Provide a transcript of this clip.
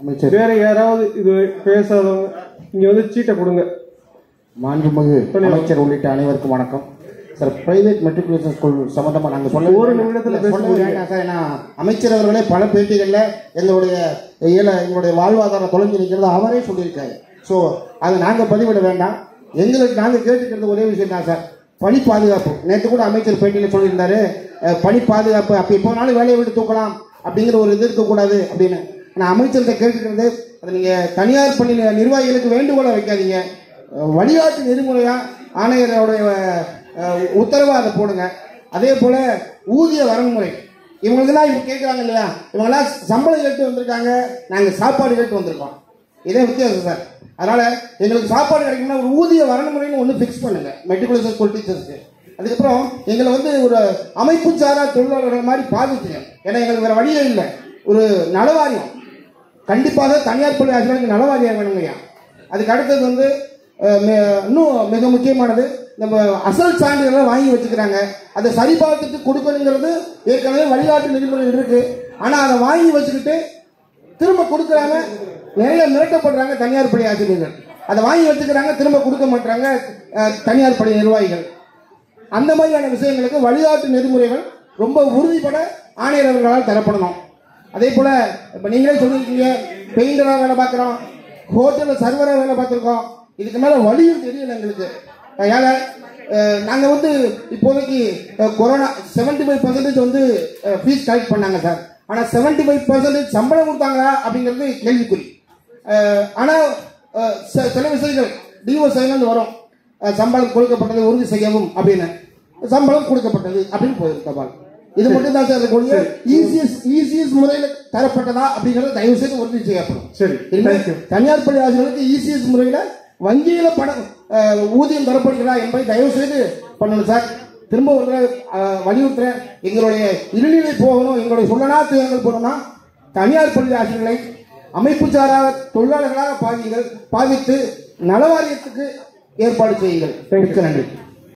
அமைச்சர் வேற யாராவது இது பேசாதவங்க இங்க வந்து சீட்டை கொடுங்க மாண்புமிகு அமைச்சர் உள்ளிட்ட அனைவருக்கும் வணக்கம் சார் பிரைவேட் மெட்ரிகுலேஷன் ஸ்கூல் சம்பந்தமா நாங்க சொல்ல ஒரு நிமிடத்துல இல்ல, பேச சொல்ல முடியும். வேண்டாம் சார் ஏன்னா அமைச்சர் அவர்களே பல பேட்டிகள்ல எங்களுடைய இயல எங்களுடைய வாழ்வாதாரம் தொலைஞ்சு நிற்கிறது அவரே சொல்லியிருக்காரு ஸோ அதை நாங்க பதிவிட வேண்டாம் எங்களுக்கு நாங்க கேட்டுக்கிறது ஒரே விஷயம் தான் சார் பணி பாதுகாப்பு நேற்று கூட அமைச்சர் பேட்டியில் சொல்லியிருந்தாரு அஹ், பணி பாதுகாப்பு அப்போ எப்போனாலும் வேலையை விட்டு தூக்கலாம் அப்படிங்கிற ஒரு இது இருக்கக்கூடாது அப்படின்னு ஆனால் அமைச்சர்கிட்ட கேட்டுக்கிறது அதை நீங்கள் தனியார் பள்ளி நிர்வாகிகளுக்கு வேண்டுகோளை வைக்காதீங்க அஹ், வழிகாட்டு நெறிமுறையா ஆணையருடைய அஹ், உத்தரவா அதை போடுங்க அதே போல ஊதிய வரன்முறை இவங்களுக்கெல்லாம் இவங்க கேட்குறாங்க இல்லையா இவங்கெல்லாம் சம்பளம் கேட்டு வந்திருக்காங்க நாங்கள் சாப்பாடு கேட்டு வந்திருக்கோம் இதே வித்தியாசம் சார் அதனால எங்களுக்கு சாப்பாடு கிடைக்கும்னா ஒரு ஊதிய வரன்முறைன்னு ஒன்று ஃபிக்ஸ் பண்ணுங்க மெட்ரிகுலேஷன் ஸ்கூல் டீச்சர்ஸ்க்கு அதுக்கப்புறம் எங்களை வந்து ஒரு அமைப்பு சாரா தொழிலாளர்கள் மாதிரி பாதிச்சுங்க ஏன்னா எங்களுக்கு வேற வழியே இல்லை ஒரு நலவாரியம் கண்டிப்பாக தனியார் பள்ளி ஆசிரியர்களுக்கு நலவாரியம் வேணுங்கய்யா அதுக்கு அடுத்தது வந்து அஹ், மி- இன்னும் மிக முக்கியமானது நம்ம அசல் சான்றிதழை வாங்கி வச்சுக்கிறாங்க அதை சரிபார்த்துட்டு கொடுக்கணுங்கிறது ஏற்கனவே வழிகாட்டு நெறிமுறைகள் இருக்கு ஆனா அதை வாங்கி வச்சுக்கிட்டு திரும்ப கொடுக்குறாங்க நிறைய மிரட்டப்படுறாங்க தனியார் பள்ளி ஆசிரியர்கள் அதை வாங்கி வச்சுக்கிறாங்க திரும்ப கொடுக்க மாட்டாங்க அஹ், தனியார் பள்ளி நிர்வாகிகள் அந்த மாதிரியான விஷயங்களுக்கு வழிகாட்டு நெறிமுறைகள் ரொம்ப உறுதிப்பட ஆணையர் அவர்களால் தரப்படணும் அதே போல இப்ப நீங்களே சொல்லியிருக்கீங்க பெயிண்டரா வேலை பார்க்குறோம் ஹோட்டல்ல சர்வரா வேலை பார்த்துருக்கோம் இதுக்கு மேல வழியும் தெரியல எங்களுக்கு அதனால அஹ், நாங்க வந்து இப்போதைக்கு அஹ், கொரோனா செவன்டி ஃபைவ் பர்சன்டேஜ் வந்து ஃபீஸ் கலெக்ட் பண்ணாங்க சார் ஆனா செவன்டி ஃபைவ் பர்சன்டேஜ் சம்பளம் கொடுத்தாங்களா அப்படிங்கிறது கேள்விக்குறி அஹ், ஆனா அஹ், ச- சில விஷயங்கள் டிஓ சைட்லேருந்து வரும் அஹ், சம்பளம் கொடுக்கப்பட்டதை உறுதி செய்யவும் அப்படின்னு சம்பளம் கொடுக்கப்பட்டது அப்படின்னு போயிருக்கு தபால் இது மட்டும் தான் சார் இருக்கக்கூடிய ஈசிஎஸ் ஈசிஎஸ் முறையில் தரப்பட்டதா அப்படிங்கறது தயவு செய்து உறுதி செய்யப்படும் சரி இனிமே தேங்க்யூ தனியார் பள்ளி ஆசிரியர்களுக்கு இசிஎஸ் முறையில வங்கியில பணம் அஹ், ஊதியம் தரப்படுகிறதா என்பதை தயவு செய்து பண்ணணும் சார் திரும்ப ஒரு தடவை அஹ், வலியுறுத்துறேன் எங்களுடைய இருநிலை போகணும் எங்களுடைய சொல்லனா துயரங்கள் போகணும்னா தனியார் பள்ளி ஆசிரியர்களை அமைப்பு சாரா தொழிலாளர்களாக பாவிங்கள் பாவித்து நலவாரியத்துக்கு ஏற்பாடு செய்யுங்கள் மிக்க நன்றி